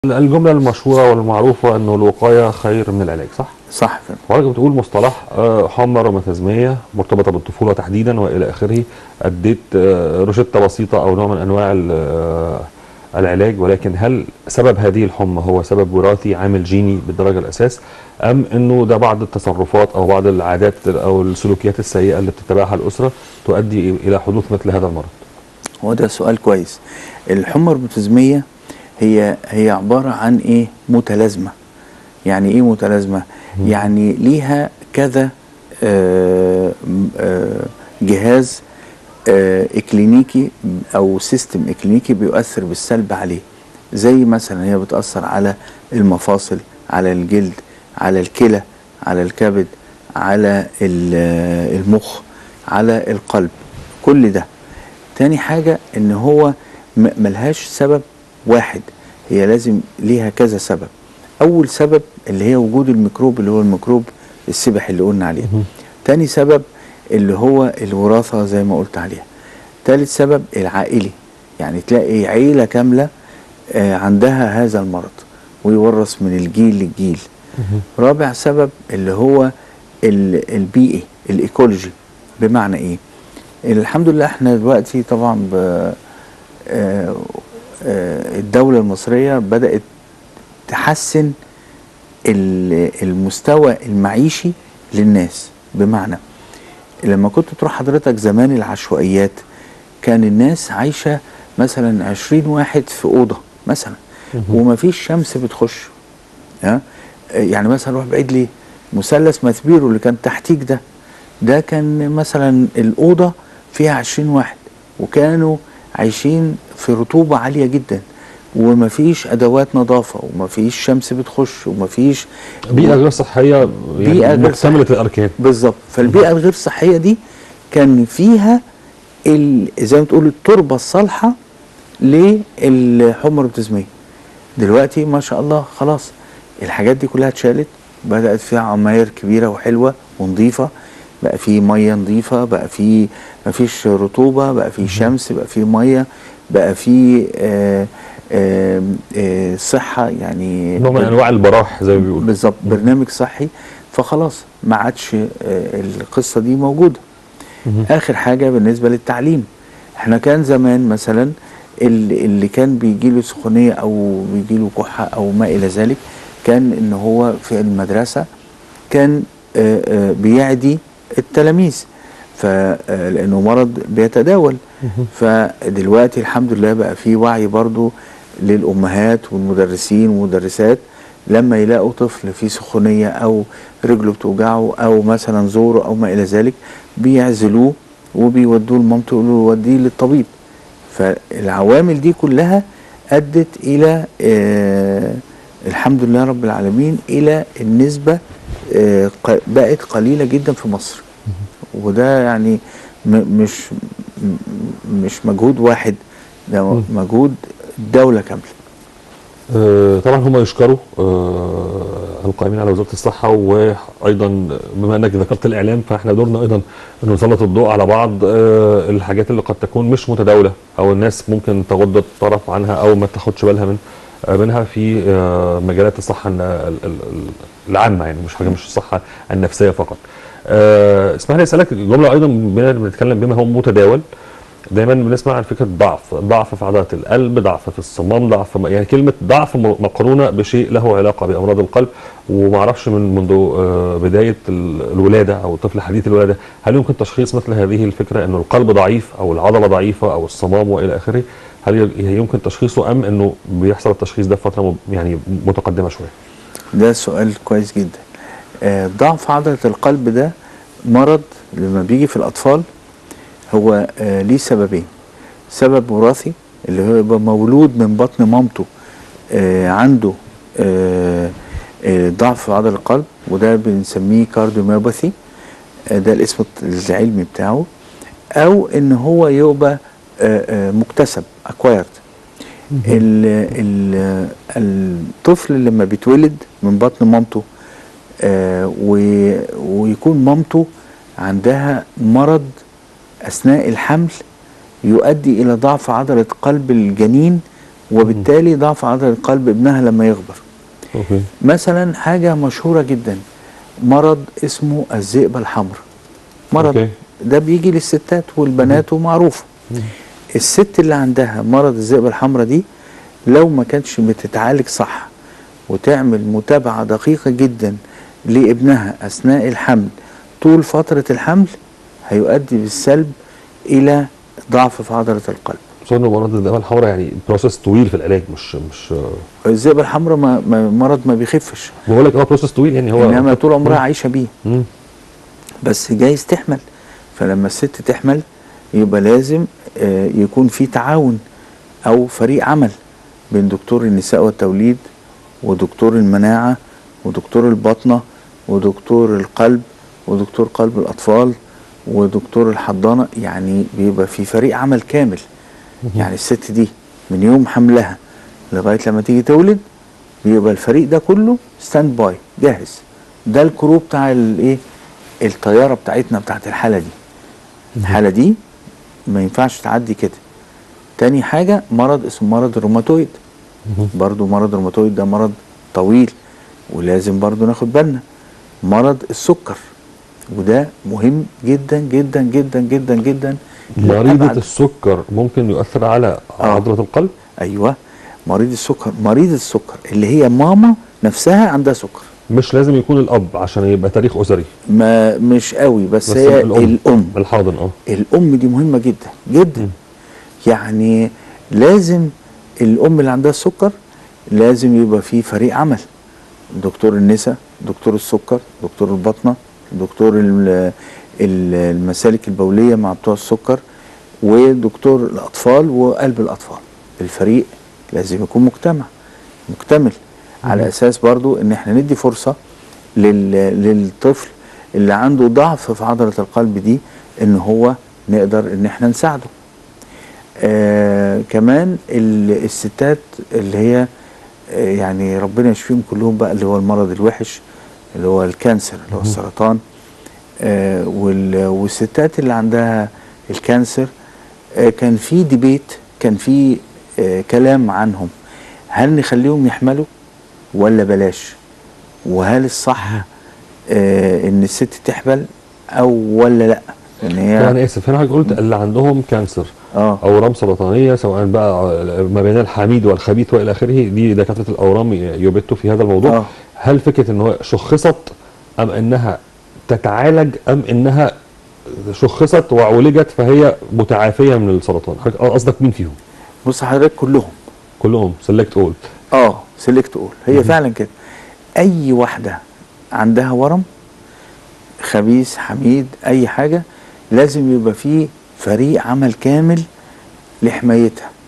الجملة المشهورة والمعروفة انه الوقاية خير من العلاج صح؟ صح فعلا وحضرتك بتقول مصطلح آه، حمى روماتيزمية مرتبطة بالطفولة تحديدا والى اخره اديت آه، روشتة بسيطة او نوع من انواع ال- آه، العلاج ولكن هل سبب هذه الحمى هو سبب وراثي عامل جيني بالدرجة الاساس ام انه ده بعض التصرفات او بعض العادات او السلوكيات السيئة اللي بتتبعها الاسرة تؤدي الى حدوث مثل هذا المرض؟ هو ده سؤال كويس الحمى الروماتيزميه هي هي عباره عن ايه متلازمه يعني ايه متلازمه يعني ليها كذا آه، م- آه، جهاز آه، اكلينيكي او سيستم اكلينيكي بيؤثر بالسلب عليه زي مثلا هي بتاثر على المفاصل على الجلد على الكلى على الكبد على ال- المخ على القلب كل ده تاني حاجة ان هو م- ملهاش سبب واحد هي لازم ليها كذا سبب اول سبب اللي هي وجود الميكروب اللي هو الميكروب السبح اللي قلنا عليه تاني سبب اللي هو الوراثة زي ما قلت عليها تالت سبب العائلي يعني تلاقي عيلة كاملة آه، عندها هذا المرض ويورث من الجيل للجيل رابع سبب اللي هو ال- البيئي الايكولوجي بمعنى ايه الحمد لله احنا دلوقتي طبعا ب آه، آه، الدولة المصرية بدأت تحسن ال- المستوى المعيشي للناس بمعنى لما كنت تروح حضرتك زمان العشوائيات كان الناس عايشة مثلا عشرين واحد في أوضة مثلا ومفيش شمس بتخش ها يعني مثلا روح بعيد ليه مثلث مثبيرو اللي كان تحتيك ده ده كان مثلا الأوضة فيها عشرين واحد وكانوا عايشين في رطوبة عالية جدا ومفيش أدوات نظافة ومفيش شمس بتخش ومفيش بيئة غير صحية بيئة يعني غير مكتملة صحية. الاركان بالظبط فالبيئة الغير صحية دي كان فيها ال- زي ما تقول التربة الصالحة للحمى الروماتيزمية دلوقتي ما شاء الله خلاص الحاجات دي كلها اتشالت بدأت فيها عماير كبيرة وحلوة ونظيفة بقى في مية نظيفة بقى في مفيش رطوبة بقى في شمس بقى في مية بقى في آه آه آه صحة يعني نوع من انواع البراح زي ما بيقولوا بالظبط برنامج صحي فخلاص ما عادش آه، القصه دي موجوده اخر حاجه بالنسبه للتعليم احنا كان زمان مثلا اللي, اللي كان بيجي له سخونيه او بيجي له كحه او ما الى ذلك كان ان هو في المدرسه كان آه، آه، بيعدي التلاميذ ف آه، لانه مرض بيتداول فدلوقتي الحمد لله بقى في وعي برضو للامهات والمدرسين والمدرسات لما يلاقوا طفل فيه سخونيه او رجله بتوجعه او مثلا زوره او ما الى ذلك بيعزلوه وبيودوه لمامته يقولوا له وديه للطبيب فالعوامل دي كلها ادت الى آه الحمد لله رب العالمين الى النسبه آه ق- بقت قليله جدا في مصر وده يعني م- مش م- مش مجهود واحد ده مجهود دولة كاملة آه، طبعا هم يشكروا آه، القائمين على وزاره الصحه وايضا بما انك ذكرت الاعلام فاحنا دورنا ايضا ان نسلط الضوء على بعض آه، الحاجات اللي قد تكون مش متداوله او الناس ممكن تغض الطرف عنها او ما تاخدش بالها من آه، منها في آه، مجالات الصحه الن- ال- ال- ال- العامه يعني مش حاجه مش الصحه النفسيه فقط. آه، اسمح لي اسالك جمله ايضا بما بنتكلم بما هو متداول دايما بنسمع عن فكره ضعف ضعف في عضلات القلب ضعف في الصمام ضعف يعني كلمه ضعف م- مقرونه بشيء له علاقه بامراض القلب وما اعرفش من منذ آه، بدايه ال- الولاده او الطفل حديث الولاده هل يمكن تشخيص مثل هذه الفكره انه القلب ضعيف او العضله ضعيفه او الصمام والى اخره هل ي- يمكن تشخيصه ام انه بيحصل التشخيص ده في فتره م- يعني متقدمه شويه ده سؤال كويس جدا آه، ضعف عضلة القلب ده مرض لما بيجي في الأطفال هو آه، ليه سببين سبب وراثي اللي هو يبقى مولود من بطن مامته آه، عنده آه، آه، ضعف في عضلة القلب وده بنسميه كارديوميوباثي آه، ده الاسم العلمي بتاعه أو إن هو يبقى آه، آه، مكتسب acquired ال ال الطفل لما بيتولد من بطن مامته آه و- ويكون مامته عندها مرض اثناء الحمل يؤدي الى ضعف عضله قلب الجنين وبالتالي ضعف عضله القلب ابنها لما يكبر اوكي مثلا حاجه مشهوره جدا مرض اسمه الذئبه الحمراء مرض أوكي. ده بيجي للستات والبنات ومعروف الست اللي عندها مرض الذئبه الحمراء دي لو ما كانتش بتتعالج صح وتعمل متابعه دقيقه جدا لابنها اثناء الحمل طول فتره الحمل هيؤدي بالسلب الى ضعف في عضله القلب خصوصا انه مرض الذئبه الحمراء يعني بروسس طويل في العلاج مش مش الذئبه الحمراء ما ما- مرض ما بيخفش بقول لك اه بروسس طويل يعني هو انما طول عمرها عايشه بيه مم. بس جايز تحمل فلما الست تحمل يبقى لازم آه، يكون في تعاون او فريق عمل بين دكتور النساء والتوليد ودكتور المناعه ودكتور الباطنه ودكتور القلب ودكتور قلب الاطفال ودكتور الحضانه يعني بيبقى في فريق عمل كامل يعني الست دي من يوم حملها لغايه لما تيجي تولد بيبقى الفريق ده كله ستاند باي جاهز ده الكرو بتاع الايه الطياره بتاعتنا بتاعت الحاله دي الحاله دي ما ينفعش تعدي كده تاني حاجه مرض اسمه مرض الروماتويد برضو مرض الروماتويد ده مرض طويل ولازم برضو ناخد بالنا مرض السكر وده مهم جدا جدا جدا جدا جدا مريضة لأبعد- السكر ممكن يؤثر على آه. عضلة القلب ايوه مريض السكر مريض السكر اللي هي ماما نفسها عندها سكر مش لازم يكون الاب عشان يبقى تاريخ اسري ما مش قوي بس, بس هي الأم. الام الحاضن اه الام دي مهمه جدا جدا مم. يعني لازم الام اللي عندها السكر لازم يبقى في فريق عمل دكتور النساء دكتور السكر دكتور البطنه دكتور ال- ال- المسالك البوليه مع بتوع السكر ودكتور الاطفال وقلب الاطفال الفريق لازم يكون مجتمع مكتمل على اساس برضو ان احنا ندي فرصه لل للطفل اللي عنده ضعف في عضله القلب دي ان هو نقدر ان احنا نساعده آه كمان ال- الستات اللي هي آه يعني ربنا يشفيهم كلهم بقى اللي هو المرض الوحش اللي هو الكانسر اللي هو السرطان آه وال- والستات اللي عندها الكانسر آه كان في ديبيت كان في آه كلام عنهم هل نخليهم يحملوا ولا بلاش وهل الصح آه ان الست تحمل او ولا لا ان هي انا اسف هنا حضرتك قلت اللي عندهم كانسر اه اورام سرطانيه سواء بقى ما بين الحميد والخبيث والى اخره دي دكاتره الاورام يبتوا في هذا الموضوع آه. هل فكره ان هو شخصت ام انها تتعالج ام انها شخصت وعولجت فهي متعافيه من السرطان حضرتك قصدك مين فيهم بص حضرتك كلهم كلهم سلكت اول اه سيلكت اول هي فعلا كده اي واحده عندها ورم خبيث حميد اي حاجه لازم يبقى فيه فريق عمل كامل لحمايتها